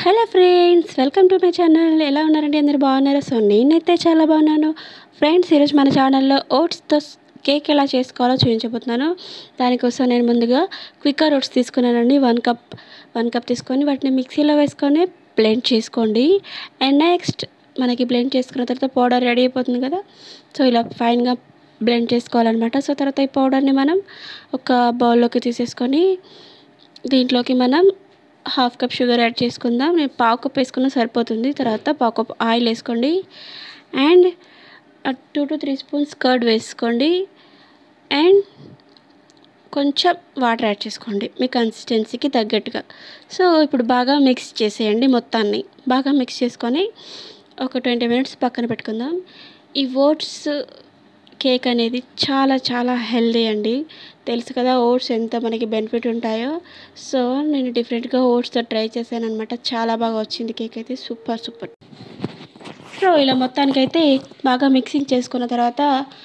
hello friends welcome to my channel ఎలా ఉన్నారండి అందరు బాగున్నారా సో నేనైతే చాలా బాగున్నాను ఫ్రెండ్స్ ఈరోజు మన ఛానల్లో ఓట్స్తో కేక్ ఎలా చేసుకోవాలో చూపించబోతున్నాను దానికోసం నేను ముందుగా క్విక్కర్ ఓట్స్ తీసుకున్నానండి వన్ కప్ వన్ కప్ తీసుకొని వాటిని మిక్సీలో వేసుకొని బ్లెండ్ చేసుకోండి అండ్ నెక్స్ట్ మనకి బ్లెండ్ చేసుకున్న తర్వాత పౌడర్ రెడీ అయిపోతుంది కదా సో ఇలా ఫైన్గా బ్లెండ్ చేసుకోవాలన్నమాట సో తర్వాత ఈ పౌడర్ని మనం ఒక బౌల్లోకి తీసేసుకొని దీంట్లోకి మనం హాఫ్ కప్ షుగర్ యాడ్ చేసుకుందాం నేను పావు కప్ వేసుకున్నా సరిపోతుంది తర్వాత పావు కప్ ఆయిల్ వేసుకోండి and two to three spoons curd వేసుకోండి అండ్ కొంచెం వాటర్ యాడ్ చేసుకోండి మీ కన్సిస్టెన్సీకి తగ్గట్టుగా సో ఇప్పుడు బాగా మిక్స్ చేసేయండి మొత్తాన్ని బాగా మిక్స్ చేసుకొని ఒక ట్వంటీ మినిట్స్ పక్కన పెట్టుకుందాం ఈ ఓట్స్ కేక్ అనేది చాలా చాలా హెల్దీ అండి తెలుసు కదా ఓట్స్ ఎంత మనకి బెనిఫిట్ ఉంటాయో సో నేను డిఫరెంట్గా ఓట్స్తో ట్రై చేశాను అనమాట చాలా బాగా వచ్చింది కేక్ అయితే సూపర్ సూపర్ సో ఇలా మొత్తానికైతే బాగా మిక్సింగ్ చేసుకున్న తర్వాత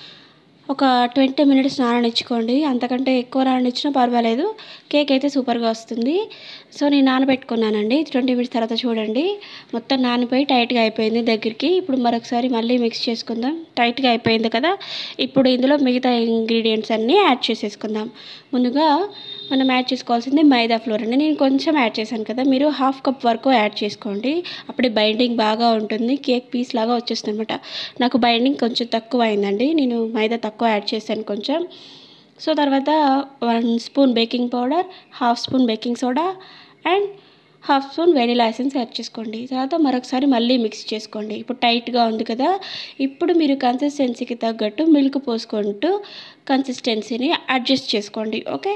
ఒక ట్వంటీ మినిట్స్ నాననిచ్చుకోండి అంతకంటే ఎక్కువ నాననిచ్చినా పర్వాలేదు కేక్ అయితే సూపర్గా వస్తుంది సో నేను నానబెట్టుకున్నానండి ట్వంటీ మినిట్స్ తర్వాత చూడండి మొత్తం నానిపోయి టైట్గా అయిపోయింది దగ్గరికి ఇప్పుడు మరొకసారి మళ్ళీ మిక్స్ చేసుకుందాం టైట్గా అయిపోయింది కదా ఇప్పుడు ఇందులో మిగతా ఇంగ్రీడియంట్స్ అన్నీ యాడ్ చేసేసుకుందాం ముందుగా మనం యాడ్ చేసుకోవాల్సింది మైదా ఫ్లోర్ అండి నేను కొంచెం యాడ్ చేశాను కదా మీరు హాఫ్ కప్ వరకు యాడ్ చేసుకోండి అప్పుడే బైండింగ్ బాగా ఉంటుంది కేక్ పీస్ లాగా వచ్చేస్తుంది అనమాట నాకు బైండింగ్ కొంచెం తక్కువ అయిందండి నేను మైదా తక్కువ యాడ్ చేశాను కొంచెం సో తర్వాత one spoon baking powder half spoon baking soda and half spoon vanilla essence add చేసుకోండి తర్వాత మరొకసారి మళ్ళీ మిక్స్ చేసుకోండి ఇప్పుడు టైట్గా ఉంది కదా ఇప్పుడు మీరు కన్సిస్టెన్సీకి తగ్గట్టు మిల్క్ పోసుకుంటూ కన్సిస్టెన్సీని అడ్జస్ట్ చేసుకోండి ఓకే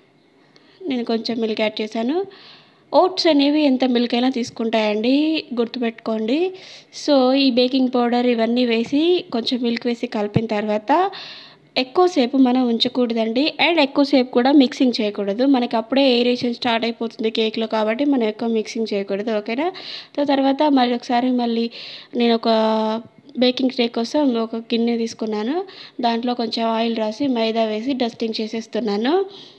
నేను కొంచెం మిల్క్ యాడ్ చేశాను ఓట్స్ అనేవి ఎంత మిల్క్ అయినా తీసుకుంటాయండి గుర్తుపెట్టుకోండి సో ఈ బేకింగ్ పౌడర్ ఇవన్నీ వేసి కొంచెం మిల్క్ వేసి కలిపిన తర్వాత ఎక్కువసేపు మనం ఉంచకూడదండి అండ్ ఎక్కువసేపు కూడా మిక్సింగ్ చేయకూడదు మనకి అప్పుడే ఏరేషన్ స్టార్ట్ అయిపోతుంది కేక్లో కాబట్టి మనం ఎక్కువ మిక్సింగ్ చేయకూడదు ఓకేనా సో తర్వాత మళ్ళీ ఒకసారి మళ్ళీ నేను ఒక బేకింగ్ ట్రే కోసం ఒక గిన్నె తీసుకున్నాను దాంట్లో కొంచెం ఆయిల్ రాసి మైదా వేసి డస్టింగ్ చేసేస్తున్నాను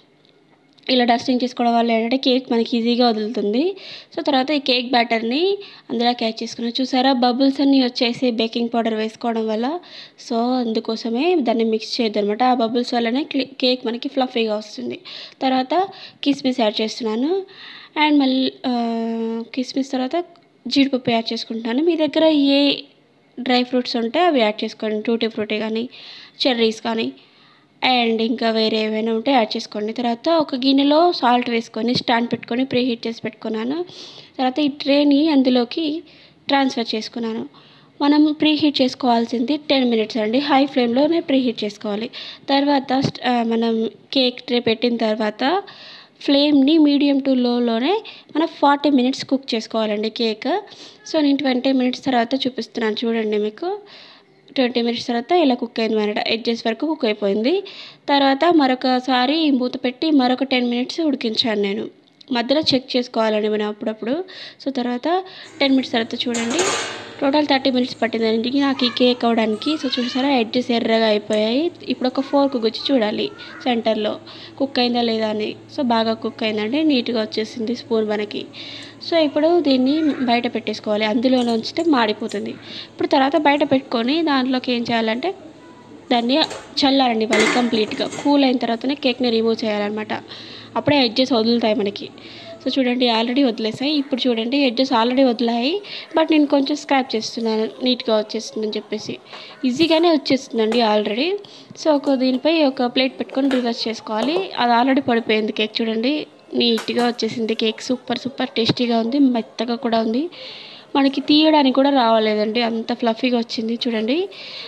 ఇలా డస్టింగ్ చేసుకోవడం వల్ల ఏంటంటే కేక్ మనకి ఈజీగా వదులుతుంది సో తర్వాత ఈ కేక్ బ్యాటర్ని అందులో క్యాచ్ చేసుకున్నాను చూసారా బబుల్స్ అన్నీ వచ్చేసి బేకింగ్ పౌడర్ వేసుకోవడం వల్ల సో అందుకోసమే దాన్ని మిక్స్ చేయొద్దు అనమాట ఆ బబుల్స్ వల్లనే కేక్ మనకి ఫ్లఫీగా వస్తుంది తర్వాత కిస్మిస్ యాడ్ చేస్తున్నాను అండ్ మళ్ళీ కిస్మిస్ తర్వాత జీడిపప్పు యాడ్ చేసుకుంటున్నాను మీ దగ్గర ఏ డ్రై ఫ్రూట్స్ ఉంటే అవి యాడ్ చేసుకోండి టూటీ ఫ్రూటీ కానీ చెర్రీస్ కానీ అండ్ ఇంకా వేరే ఏమైనా ఉంటే యాడ్ చేసుకోండి తర్వాత ఒక గిన్నెలో సాల్ట్ వేసుకొని స్టాండ్ పెట్టుకొని ప్రీ హీట్ చేసి పెట్టుకున్నాను తర్వాత ఈ ట్రేని అందులోకి ట్రాన్స్ఫర్ చేసుకున్నాను మనం ప్రీ హీట్ చేసుకోవాల్సింది టెన్ మినిట్స్ అండి హై ఫ్లేమ్లోనే ప్రీ హీట్ చేసుకోవాలి తర్వాత మనం కేక్ ట్రే పెట్టిన తర్వాత ఫ్లేమ్ని మీడియం టు లోలోనే మనం ఫార్టీ మినిట్స్ కుక్ చేసుకోవాలండి కేక్ సో నేను ట్వంటీ మినిట్స్ తర్వాత చూపిస్తున్నాను చూడండి మీకు ట్వంటీ మినిట్స్ తర్వాత ఇలా కుక్ అయింది అనమాట ఎడ్జెస్ వరకు కుక్ అయిపోయింది తర్వాత మరొకసారి మూత పెట్టి మరొక టెన్ మినిట్స్ ఉడికించాను నేను మధ్యలో చెక్ చేసుకోవాలండి మనం అప్పుడప్పుడు సో తర్వాత టెన్ మినిట్స్ తర్వాత చూడండి టోటల్ థర్టీ మినిట్స్ పట్టిందండి నాకు ఈ కేక్ అవ్వడానికి సో చూసారా ఎడ్జెస్ ఎర్రగా అయిపోయాయి ఇప్పుడు ఒక ఫోర్క్ గుచ్చి చూడాలి సెంటర్లో కుక్ అయిందా లేదా అని సో బాగా కుక్ అయిందండి నీట్గా వచ్చేసింది స్పూన్ మనకి సో ఇప్పుడు దీన్ని బయట పెట్టేసుకోవాలి అందులోనే ఉంచితే మాడిపోతుంది ఇప్పుడు తర్వాత బయట పెట్టుకొని దాంట్లోకి ఏం చేయాలంటే దాన్ని చల్లారండి వాళ్ళు కంప్లీట్గా కూల్ అయిన తర్వాతనే కేక్ని రిమూవ్ చేయాలన్నమాట అప్పుడే ఎడ్జెస్ వదులుతాయి మనకి సో చూడండి ఆల్రెడీ వదిలేసాయి ఇప్పుడు చూడండి ఎడ్జెస్ ఆల్రెడీ వదిలాయి బట్ నేను కొంచెం స్క్రాప్ చేస్తున్నాను నీట్గా వచ్చేస్తుందని చెప్పేసి ఈజీగానే వచ్చేస్తుందండి ఆల్రెడీ సో ఒక దీనిపై ఒక ప్లేట్ పెట్టుకొని రివర్స్ చేసుకోవాలి అది ఆల్రెడీ పడిపోయింది కేక్ చూడండి నీట్గా వచ్చేసింది కేక్ సూపర్ సూపర్ టేస్టీగా ఉంది మెత్తగా కూడా ఉంది మనకి తీయడానికి కూడా రావలేదండి అంత ఫ్లఫీగా వచ్చింది చూడండి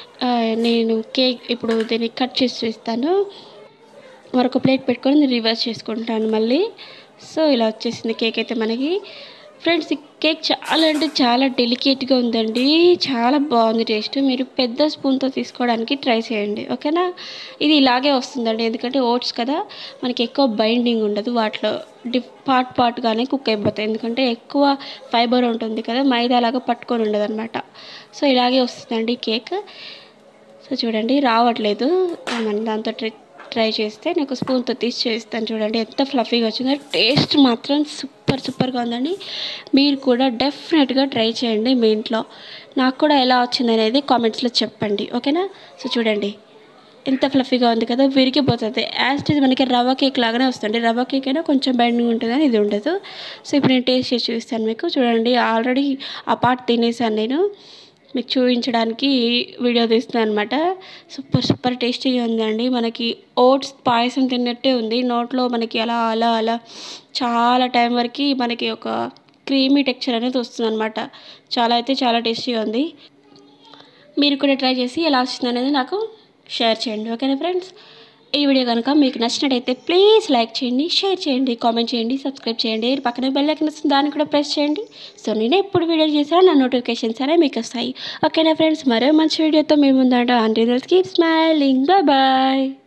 నేను కేక్ ఇప్పుడు దీన్ని కట్ చేసి ఇస్తాను మరొక ప్లేట్ పెట్టుకొని రివర్స్ చేసుకుంటాను మళ్ళీ సో ఇలా వచ్చేసింది కేక్ అయితే మనకి ఫ్రెండ్స్ ఈ కేక్ చాలా అంటే చాలా డెలికేట్గా ఉందండి చాలా బాగుంది టేస్ట్ మీరు పెద్ద స్పూన్తో తీసుకోవడానికి ట్రై చేయండి ఓకేనా ఇది ఇలాగే వస్తుందండి ఎందుకంటే ఓట్స్ కదా మనకి ఎక్కువ బైండింగ్ ఉండదు వాటిలో డిఫ్ పార్ట్ పార్ట్గానే కుక్ అయిపోతాయి ఎందుకంటే ఎక్కువ ఫైబర్ ఉంటుంది కదా మైదా లాగా పట్టుకొని ఉండదు అనమాట సో ఇలాగే వస్తుందండి కేక్ సో చూడండి రావట్లేదు మనం దాంతో ట్రై చేస్తే నాకు స్పూన్తో తీసి చేస్తాను చూడండి ఎంత ఫ్లఫీగా వచ్చిందో టేస్ట్ మాత్రం సూపర్ సూపర్గా ఉందండి మీరు కూడా డెఫినెట్గా ట్రై చేయండి మీ ఇంట్లో నాకు కూడా ఎలా వచ్చింది అనేది కామెంట్స్లో చెప్పండి ఓకేనా సో చూడండి ఎంత ఫ్లఫీగా ఉంది కదా విరిగిపోతుంది యాజ్ ఇట్ మనకి రవ్వ కేక్ లాగానే వస్తుంది రవ్వ కేక్ అయినా కొంచెం బెండింగ్ ఉంటుంది అని ఇది ఉండదు సో ఇప్పుడు నేను టేస్ట్ చేసి చూపిస్తాను మీకు చూడండి ఆల్రెడీ ఆ పార్ట్ తినేసాను నేను మీకు చూపించడానికి వీడియో తీస్తున్నాను అనమాట సూపర్ సూపర్ టేస్టీగా ఉందండి మనకి ఓట్స్ పాయసం తిన్నట్టే ఉంది నోట్లో మనకి అలా అలా అలా చాలా టైం వరకు మనకి ఒక క్రీమీ టెక్స్చర్ అనేది వస్తుంది అనమాట చాలా అయితే చాలా టేస్టీగా ఉంది మీరు కూడా ట్రై చేసి ఎలా వస్తుంది అనేది నాకు షేర్ చేయండి ఓకేనా ఫ్రెండ్స్ ఈ వీడియో కనుక మీకు నచ్చినట్టయితే ప్లీజ్ లైక్ చేయండి షేర్ చేయండి కామెంట్ చేయండి సబ్స్క్రైబ్ చేయండి పక్కన బెల్ ఐకన్ వస్తుంది దాన్ని కూడా ప్రెస్ చేయండి సో నేను ఎప్పుడు వీడియో చేసినా నా నోటిఫికేషన్స్ అనేవి మీకు వస్తాయి ఓకేనా ఫ్రెండ్స్ మరో మంచి వీడియోతో మేము ముందంటే ఆంటీ కీప్ స్మైలింగ్ బాయ్ బాయ్